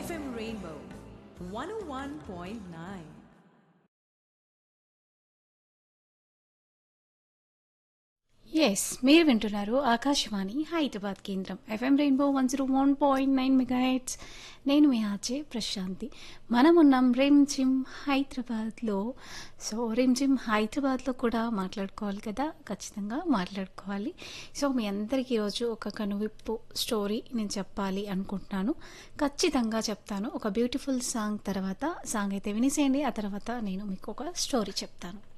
FM Rainbow 101.9. Yes మీరు వింటున్నారు ఆకాశవాణి హైదరాబాద్ కేంద్రం FM rainbow one zero one point nine megahertz నేను మీ ఆచే ప్రశాంతి మనం ఉన్నాం రిమ్ జిమ్ హైదరాబాద్లో సో రిమ్ జిమ్ హైదరాబాద్లో కూడా మాట్లాడుకోవాలి కదా ఖచ్చితంగా మాట్లాడుకోవాలి సో మీ అందరికీ ఈరోజు ఒక కనువిప్పు స్టోరీ నేను చెప్పాలి అనుకుంటున్నాను ఖచ్చితంగా చెప్తాను ఒక బ్యూటిఫుల్ సాంగ్ తర్వాత సాంగ్ అయితే వినిసేయండి ఆ తర్వాత నేను మీకు ఒక స్టోరీ చెప్తాను